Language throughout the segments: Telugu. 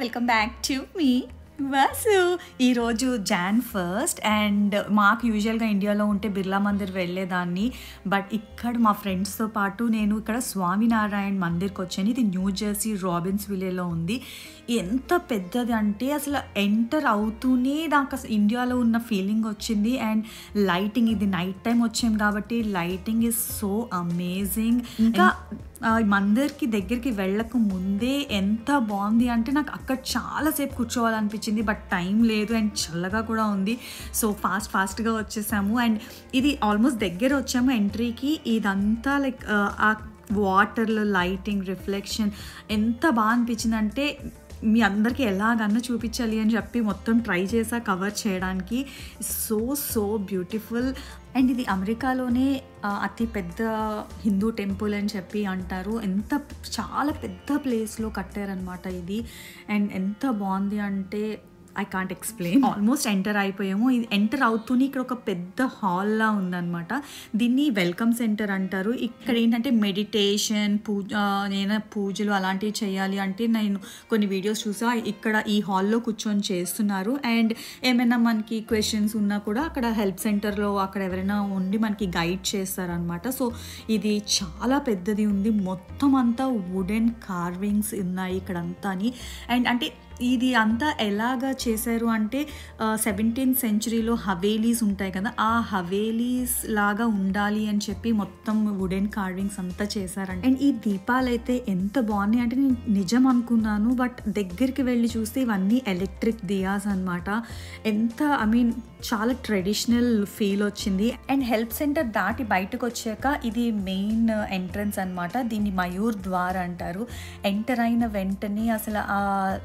వెల్కమ్ బ్యాక్ టు మీ వాసు ఈరోజు జాన్ ఫస్ట్ అండ్ మాకు యూజువల్గా ఇండియాలో ఉంటే బిర్లా మందిర్ వెళ్ళేదాన్ని బట్ ఇక్కడ మా ఫ్రెండ్స్తో పాటు నేను ఇక్కడ స్వామినారాయణ మందిర్కి వచ్చాను ఇది న్యూ జెర్సీ రాబిన్స్ విలేలో ఉంది ఎంత పెద్దది అంటే అసలు ఎంటర్ అవుతూనే నాకు అసలు ఇండియాలో ఉన్న ఫీలింగ్ వచ్చింది అండ్ లైటింగ్ ఇది నైట్ టైం వచ్చాం కాబట్టి లైటింగ్ ఇస్ సో అమేజింగ్ ఇంకా ఆ, ఈ మందిర్కి దగ్గరికి వెళ్ళక ముందే ఎంత బాగుంది అంటే నాకు అక్కడ చాలాసేపు కూర్చోవాలనిపించింది బట్ టైం లేదు అండ్ చల్లగా కూడా ఉంది సో ఫాస్ట్ ఫాస్ట్గా వచ్చేసాము అండ్ ఇది ఆల్మోస్ట్ దగ్గర వచ్చాము ఎంట్రీకి ఇదంతా లైక్ ఆ వాటర్లో లైటింగ్ రిఫ్లెక్షన్ ఎంత బాగా అనిపించింది అంటే మీ అందరికీ ఎలాగన్నా చూపించాలి అని చెప్పి మొత్తం ట్రై చేసా కవర్ చేయడానికి సో సో బ్యూటిఫుల్ అండ్ ఇది అమెరికాలోనే ఆ, అతి పెద్ద హిందూ టెంపుల్ అని చెప్పి అంటారు ఎంత చాలా పెద్ద ప్లేస్లో కట్టారనమాట ఇది అండ్ ఎంత బాగుంది అంటే I can't explain almost enter అయిపోయాము ఇది ఎంటర్ అవుతూనే ఇక్కడ ఒక పెద్ద హాల్లా ఉందన్నమాట దీన్ని వెల్కమ్ సెంటర్ అంటారు ఇక్కడ ఏంటంటే మెడిటేషన్ పూజ నేను పూజలు అలాంటివి చేయాలి అంటే నేను కొన్ని వీడియోస్ చూసా ఇక్కడ ఈ హాల్లో కూర్చొని చేస్తున్నారు అండ్ ఏమైనా మనకి క్వశ్చన్స్ ఉన్నా కూడా అక్కడ హెల్ప్ సెంటర్లో అక్కడ ఎవరైనా ఉండి మనకి గైడ్ చేస్తారనమాట సో ఇది చాలా పెద్దది ఉంది మొత్తం అంతా వుడెన్ కార్వింగ్స్ ఉన్నాయి ఇక్కడ అంతాని అండ్ అంటే ఇది అంతా ఎలాగా చేశారు అంటే సెవెంటీన్త్ సెంచురీలో హవేలీస్ ఉంటాయి కదా ఆ హవేలీస్ లాగా ఉండాలి అని చెప్పి మొత్తం వుడెన్ కార్వింగ్స్ అంతా చేశారంట అండ్ ఈ దీపాలు అయితే ఎంత బాగున్నాయి అంటే నేను నిజం అనుకున్నాను బట్ దగ్గరికి వెళ్ళి చూస్తే ఇవన్నీ ఎలక్ట్రిక్ దియాస్ అన్నమాట ఎంత ఐ మీన్ చాలా ట్రెడిషనల్ ఫీల్ వచ్చింది అండ్ హెల్ప్ సెంటర్ దాటి బయటకు వచ్చాక ఇది మెయిన్ ఎంట్రన్స్ అన్నమాట దీన్ని మయూర్ ద్వార్ అంటారు ఎంటర్ అయిన వెంటనే అసలు ఆ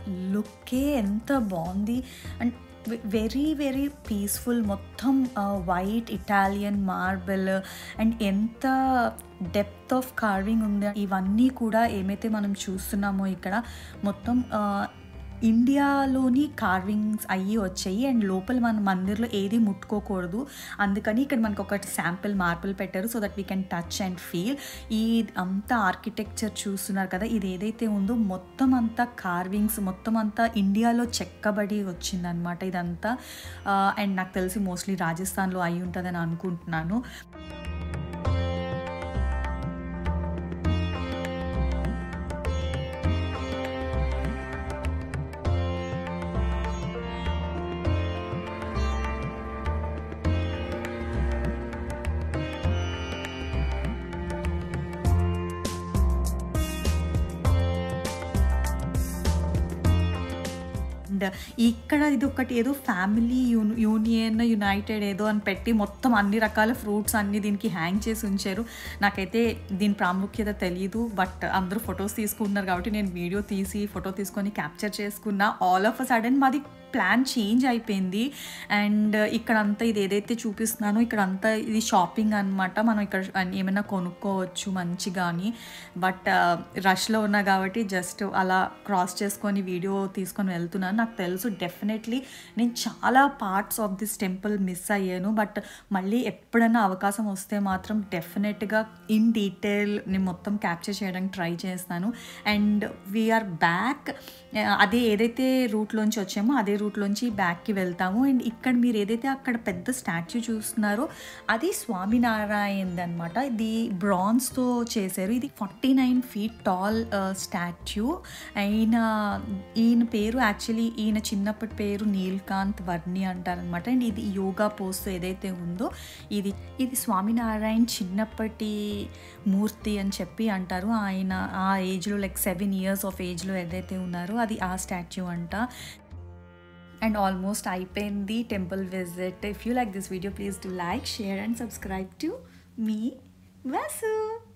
లుక్కే ఎంత బాగుంది అండ్ వెరీ వెరీ పీస్ఫుల్ మొత్తం వైట్ ఇటాలియన్ మార్బుల్ అండ్ ఎంత డెప్త్ ఆఫ్ కార్వింగ్ ఉంది ఇవన్నీ కూడా ఏమైతే మనం చూస్తున్నామో ఇక్కడ మొత్తం ఆ, ఇండియాలోని కార్వింగ్స్ అయ్యి వచ్చాయి అండ్ లోపల మన మందిర్లో ఏది ముట్టుకోకూడదు అందుకని ఇక్కడ మనకు ఒక శాంపిల్ మార్బుల్ పెట్టారు so that we can touch and feel ఈ అంతా ఆర్కిటెక్చర్ చూస్తున్నారు కదా ఇది ఏదైతే ఉందో మొత్తం అంతా కార్వింగ్స్ మొత్తం అంతా ఇండియాలో చెక్కబడి వచ్చిందనమాట ఇదంతా అండ్ నాకు తెలిసి మోస్ట్లీ రాజస్థాన్లో అయి ఉంటుందని అనుకుంటున్నాను అండ్ ఇక్కడ ఇది ఒకటి ఏదో ఫ్యామిలీ యూన్ యూనియన్ యునైటెడ్ ఏదో అని పెట్టి మొత్తం అన్ని రకాల ఫ్రూట్స్ అన్ని దీనికి హ్యాంగ్ చేసి ఉంచారు నాకైతే దీని ప్రాముఖ్యత తెలియదు బట్ అందరూ ఫొటోస్ తీసుకుంటున్నారు కాబట్టి నేను వీడియో తీసి ఫోటో తీసుకొని క్యాప్చర్ చేసుకున్నా ఆల్ ఆఫ్ అ సడన్ మాది ప్లాన్ చేంజ్ అయిపోయింది అండ్ ఇక్కడంతా ఇది ఏదైతే చూపిస్తున్నానో ఇక్కడంతా ఇది షాపింగ్ అనమాట మనం ఇక్కడ ఏమైనా కొనుక్కోవచ్చు మంచిగా అని బట్ రష్లో ఉన్నా కాబట్టి జస్ట్ అలా క్రాస్ చేసుకొని వీడియో తీసుకొని వెళ్తున్నాను నాకు తెలుసు డెఫినెట్లీ నేను చాలా parts of this temple miss అయ్యాను బట్ మళ్ళీ ఎప్పుడైనా అవకాశం వస్తే మాత్రం డెఫినెట్గా ఇన్ డీటెయిల్ నేను మొత్తం క్యాప్చర్ చేయడానికి ట్రై చేస్తాను అండ్ వీఆర్ బ్యాక్ అదే ఏదైతే రూట్లోంచి వచ్చామో అదే రూట్లోంచి బ్యాక్కి వెళ్తాము అండ్ ఇక్కడ మీరు ఏదైతే అక్కడ పెద్ద స్టాచ్యూ చూస్తున్నారో అది స్వామినారాయణ్ అనమాట ఇది బ్రాన్స్తో చేశారు ఇది forty nine feet tall statue ఆయన ఈయన పేరు యాక్చువల్లీ ఈయన చిన్నప్పటి పేరు నీల్కాంత్ వర్ణి అంటారనమాట అండ్ ఇది యోగా పోస్ట్ ఏదైతే ఉందో ఇది ఇది స్వామినారాయణ్ చిన్నప్పటి మూర్తి అని చెప్పి అంటారు ఆయన ఆ ఏజ్లో లైక్ సెవెన్ ఇయర్స్ ఆఫ్ ఏజ్లో ఏదైతే ఉన్నారో అది ఆ స్టాచ్యూ అంట అండ్ ఆల్మోస్ట్ అయిపోయింది temple visit if you like this video please to like share and subscribe to మీ వాసు